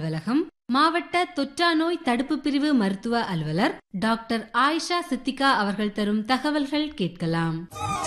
அலுவலகம் மாவட்ட தொற்றா நோய் தடுப்பு பிரிவு மருத்துவ அலுவலர் டாக்டர் ஆயிஷா சித்திகா அவர்கள் தரும் தகவல்கள் கேட்கலாம்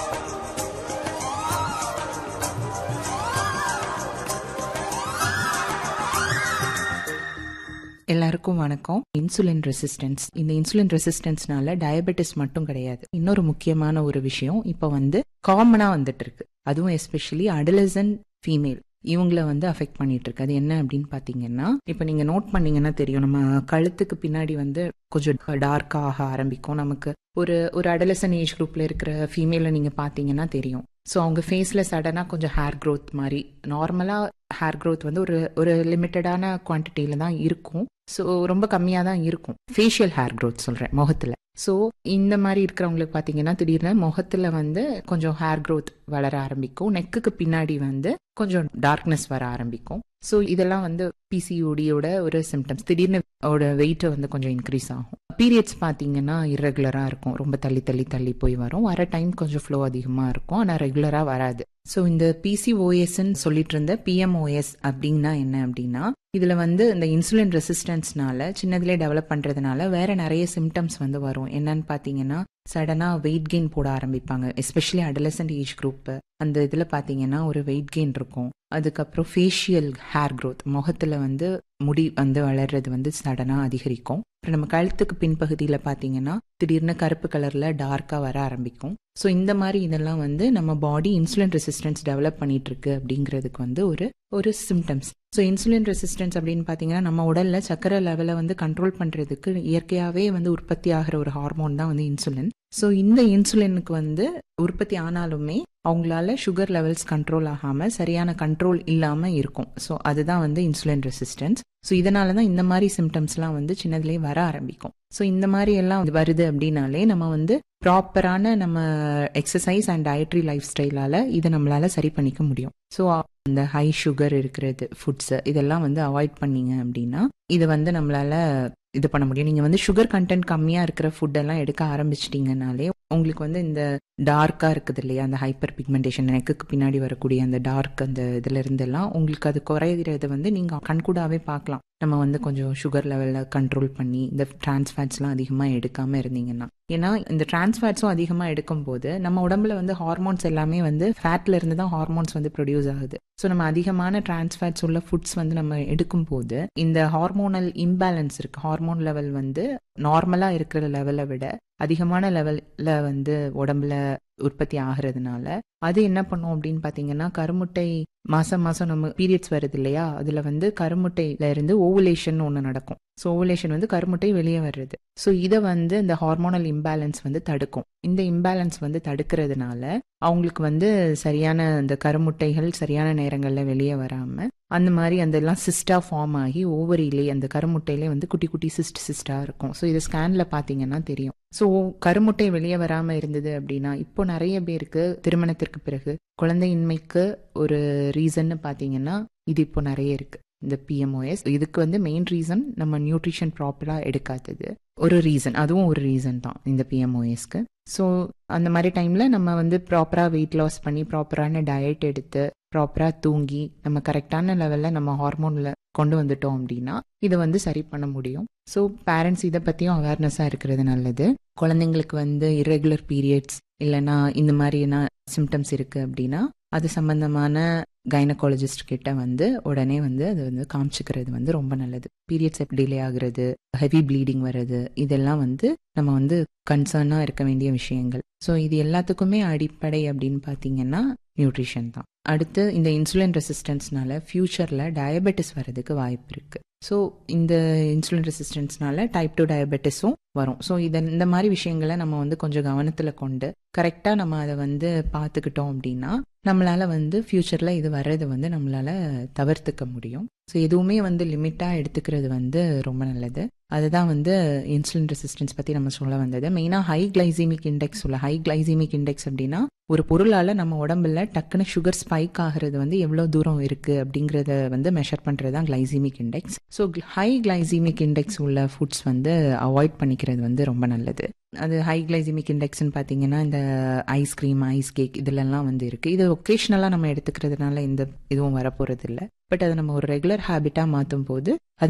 எல்லாருக்கும் வணக்கம் இன்சுலின் ரெசிஸ்டன்ஸ் இந்த இன்சுலின் ரெசிஸ்டன்ஸ்னால டயபெட்டிஸ் மட்டும் கிடையாது இன்னொரு முக்கியமான ஒரு விஷயம் இப்போ வந்து காமனா வந்துட்டு இருக்கு அதுவும் எஸ்பெஷலி அடலசன் ஃபீமேல் இவங்கள வந்து அஃபெக்ட் பண்ணிட்டு இருக்கு அது என்ன அப்படின்னு பாத்தீங்கன்னா இப்போ நீங்க நோட் பண்ணீங்கன்னா தெரியும் நம்ம கழுத்துக்கு பின்னாடி வந்து கொஞ்சம் டார்க்கா ஆக ஆரம்பிக்கும் நமக்கு ஒரு ஒரு அடலசன் ஏஜ் குரூப்ல இருக்கிற ஃபீமேல நீங்க பாத்தீங்கன்னா தெரியும் ஸோ அவங்க ஃபேஸில் சடனாக கொஞ்சம் ஹேர் க்ரோத் மாதிரி நார்மலாக ஹேர் க்ரோத் வந்து ஒரு ஒரு லிமிட்டடான குவான்டிட்டியில தான் இருக்கும் ஸோ ரொம்ப கம்மியாக தான் இருக்கும் ஃபேஷியல் ஹேர் க்ரோத் சொல்கிறேன் முகத்தில் ஸோ இந்த மாதிரி இருக்கிறவங்களுக்கு பார்த்தீங்கன்னா திடீர்னு முகத்தில் வந்து கொஞ்சம் ஹேர் க்ரோத் வளர ஆரம்பிக்கும் நெக்குக்கு பின்னாடி வந்து கொஞ்சம் டார்க்னஸ் வர ஆரம்பிக்கும் ஸோ இதெல்லாம் வந்து பிசிஓடியோட ஒரு சிம்டம்ஸ் திடீர்னு அவட வெயிட் வந்து கொஞ்சம் இன்க்ரீஸ் ஆகும் பீரியட்ஸ் பார்த்தீங்கன்னா இரெகுலராக இருக்கும் ரொம்ப தள்ளி தள்ளி தள்ளி போய் வரும் வர டைம் கொஞ்சம் ஃப்ளோ அதிகமாக இருக்கும் ஆனால் ரெகுலராக வராது ஸோ இந்த பிசிஓஎஸ்ன்னு சொல்லிட்டு இருந்த பிஎம்ஓஎஸ் அப்படின்னா என்ன அப்படின்னா இதுல வந்து இந்த இன்சுலின் ரெசிஸ்டன்ஸ்னால சின்னதுலேயே டெவலப் பண்றதுனால வேற நிறைய சிம்டம்ஸ் வந்து வரும் என்னன்னு பாத்தீங்கன்னா சடனா வெயிட் கெயின் போட ஆரம்பிப்பாங்க எஸ்பெஷலி அடலசன்ட் ஏஜ் குரூப் அந்த இதுல பாத்தீங்கன்னா ஒரு வெயிட் கெயின் இருக்கும் அதுக்கப்புறம் ஃபேஷியல் ஹேர் க்ரோத் முகத்துல வந்து முடி வந்து வளர்றது வந்து சடனா அதிகரிக்கும் அப்புறம் நம்ம கழுத்துக்கு பின்பகுதியில பாத்தீங்கன்னா திடீர்னு கருப்பு கலர்ல டார்க்கா வர ஆரம்பிக்கும் ஸோ இந்த மாதிரி இதெல்லாம் வந்து நம்ம பாடி இன்சுலின் ரெசிஸ்டன்ஸ் டெவலப் பண்ணிட்டு இருக்கு அப்படிங்கிறதுக்கு வந்து ஒரு ஒரு சிம்டம்ஸ் ஸோ இன்சுலின் ரெசிஸ்டன்ஸ் அப்படின்னு பார்த்தீங்கன்னா நம்ம உடல்ல சக்கரை லெவலை வந்து கண்ட்ரோல் பண்றதுக்கு இயற்கையாகவே வந்து உற்பத்தி ஆகிற ஒரு ஹார்மோன் தான் வந்து இன்சுலின் ஸோ இந்த இன்சுலினுக்கு வந்து உற்பத்தி ஆனாலுமே அவங்களால சுகர் லெவல்ஸ் கண்ட்ரோல் ஆகாம சரியான கண்ட்ரோல் இல்லாம இருக்கும் ஸோ அதுதான் வந்து இன்சுலின் ரெசிஸ்டன்ஸ் ஸோ இதனால தான் இந்த மாதிரி சிம்டம்ஸ்லாம் வந்து சின்னதுலேயே வர ஆரம்பிக்கும் ஸோ இந்த மாதிரி எல்லாம் வருது அப்படின்னாலே நம்ம வந்து ப்ராப்பரான நம்ம எக்ஸசைஸ் அண்ட் டயட்ரி லைஃப் ஸ்டைலால இதை நம்மளால சரி பண்ணிக்க முடியும் ஸோ அந்த ஹை சுகர் இருக்கிறது ஃபுட்ஸ் இதெல்லாம் வந்து அவாய்ட் பண்ணீங்க அப்படின்னா இதை வந்து நம்மளால இது பண்ண முடியும் நீங்க வந்து சுகர் கண்டென்ட் கம்மியா இருக்கிற ஃபுட் எல்லாம் எடுக்க ஆரம்பிச்சிட்டீங்கனாலே உங்களுக்கு வந்து இந்த டார்க்கா இருக்குது இல்லையா அந்த ஹைப்பர் பிக்மெண்டேஷன் நெக்குக்கு பின்னாடி வரக்கூடிய அந்த டார்க் அந்த இதுல இருந்தெல்லாம் உங்களுக்கு அது குறையிறது வந்து நீங்க கண்கூடாவே பார்க்கலாம் நம்ம வந்து கொஞ்சம் சுகர் லெவலில் கண்ட்ரோல் பண்ணி இந்த டிரான்ஸ்ஃபேட்ஸ்லாம் அதிகமாக எடுக்காமல் இருந்தீங்கன்னா ஏன்னா இந்த டிரான்ஸ்ஃபேட்ஸும் அதிகமாக எடுக்கும்போது நம்ம உடம்புல வந்து ஹார்மோன்ஸ் எல்லாமே வந்து ஃபேட்ல இருந்து தான் ஹார்மோன்ஸ் வந்து ப்ரொடியூஸ் ஆகுது ஸோ நம்ம அதிகமான டிரான்ஸ்ஃபேட்ஸ் உள்ள ஃபுட்ஸ் வந்து நம்ம எடுக்கும் போது இந்த ஹார்மோனல் இம்பேலன்ஸ் இருக்கு ஹார்மோன் லெவல் வந்து நார்மலாக இருக்கிற லெவலை விட அதிகமான லெவல்ல வந்து உடம்புல உற்பத்தி ஆகிறதுனால அது என்ன பண்ணும் அப்படின்னு பாத்தீங்கன்னா கருமுட்டை மாசம் மாசம் நம்ம பீரியட்ஸ் வருது இல்லையா அதுல வந்து கருமுட்டையில இருந்து ஓவுலேஷன் ஒன்று நடக்கும் ஸோ ஓவுலேஷன் வந்து கருமுட்டை வெளியே வர்றது ஸோ இதை வந்து இந்த ஹார்மோனல் இம்பேலன்ஸ் வந்து தடுக்கும் இந்த இம்பேலன்ஸ் வந்து தடுக்கிறதுனால அவங்களுக்கு வந்து சரியான இந்த கருமுட்டைகள் சரியான நேரங்களில் வெளியே வராம அந்த மாதிரி அந்த எல்லாம் சிஸ்டா ஃபார்ம் ஆகி ஓவரியிலே அந்த கருமுட்டையிலே வந்து குட்டி குட்டி சிஸ்ட் சிஸ்டா இருக்கும் ஸோ இது ஸ்கேன்ல பாத்தீங்கன்னா தெரியும் ஸோ கருமுட்டை வெளியே வராம இருந்தது அப்படின்னா இப்போ நிறைய பேருக்கு திருமணத்திற்கு பிறகு குழந்தையின்மைக்கு ஒரு ரீசன் பாத்தீங்கன்னா இது இப்போ நிறைய இருக்கு இந்த பிஎம்ஓஎஸ் இதுக்கு வந்து மெயின் ரீசன் நம்ம நியூட்ரிஷன் ப்ராப்பரா எடுக்காதது ஒரு ரீசன் அதுவும் ஒரு ரீசன் தான் இந்த பிஎம்ஓஎஸ்க்கு ஸோ அந்த மாதிரி டைம்ல நம்ம வந்து ப்ராப்பரா வெயிட் லாஸ் பண்ணி ப்ராப்பரான டயட் எடுத்து ப்ராப்பரா தூங்கி நம்ம கரெக்டான லெவல்ல நம்ம ஹார்மோன்ல கொண்டு வந்துட்டோம் அப்படின்னா இதை வந்து சரி பண்ண முடியும் ஸோ பேரண்ட்ஸ் இதை பத்தியும் அவேர்னஸா இருக்கிறது நல்லது குழந்தைங்களுக்கு வந்து இரெகுலர் பீரியட்ஸ் இல்லைன்னா இந்த மாதிரியான சிம்டம்ஸ் இருக்கு அப்படின்னா அது சம்பந்தமான கைனகாலஜிஸ்ட் கிட்ட வந்து உடனே வந்து அது வந்து காமிச்சுக்கிறது வந்து ரொம்ப நல்லது பீரியட்ஸ் டிலே ஆகுறது ஹெவி ப்ளீடிங் வர்றது இதெல்லாம் வந்து நம்ம வந்து கன்சர்னா இருக்க வேண்டிய விஷயங்கள் ஸோ இது எல்லாத்துக்குமே அடிப்படை அப்படின்னு பார்த்தீங்கன்னா நியூட்ரிஷன் தான் அடுத்து இந்த இன்சுலின் ரெசிஸ்டன்ஸ்னால ஃபியூச்சர்ல டயபெட்டிஸ் வர்றதுக்கு வாய்ப்பு இருக்கு ஸோ இந்த இன்சுலின் ரெசிஸ்டன்ஸ்னால டைப் டூ டயபெட்டிஸும் வரும் ஸோ இதை இந்த மாதிரி விஷயங்களை நம்ம வந்து கொஞ்சம் கவனத்தில் கொண்டு கரெக்டாக நம்ம அதை வந்து பார்த்துக்கிட்டோம் அப்படின்னா நம்மளால வந்து ஃபியூச்சரில் இது வர்றது வந்து நம்மளால தவிர்த்துக்க முடியும் ஸோ எதுவுமே வந்து லிமிட்டாக எடுத்துக்கிறது வந்து ரொம்ப நல்லது அதுதான் வந்து இன்சுலின் ரெசிஸ்டன்ஸ் பற்றி நம்ம சொல்ல வந்தது மெயினாக ஹை கிளைசிமிக் இண்டெக்ஸ் உள்ள ஹை கிளைசிமிக் இண்டெக்ஸ் அப்படின்னா ஒரு பொருளால் நம்ம உடம்புல டக்குன்னு சுகர் ஸ்பைக் ஆகிறது வந்து எவ்வளோ தூரம் இருக்குது அப்படிங்கிறத வந்து மெஷர் பண்ணுறது தான் glycemic index so high glycemic index உள்ள ஃபுட்ஸ் வந்து அவாய்ட் பண்ணிக்கிறது வந்து ரொம்ப நல்லது அது ஹை கிளைசிமிக் இண்டெக்ஸ்னு பார்த்தீங்கன்னா இந்த ஐஸ்கிரீம் ஐஸ் கேக் இதுலலாம் வந்து இருக்குது இது ஒகேஷ்னலாக நம்ம எடுத்துக்கிறதுனால எந்த இதுவும் வரப்போகிறது இல்லை பட் அதை நம்ம ஒரு ரெகுலர் ஹேபிட்டாக மாற்றும் போது அது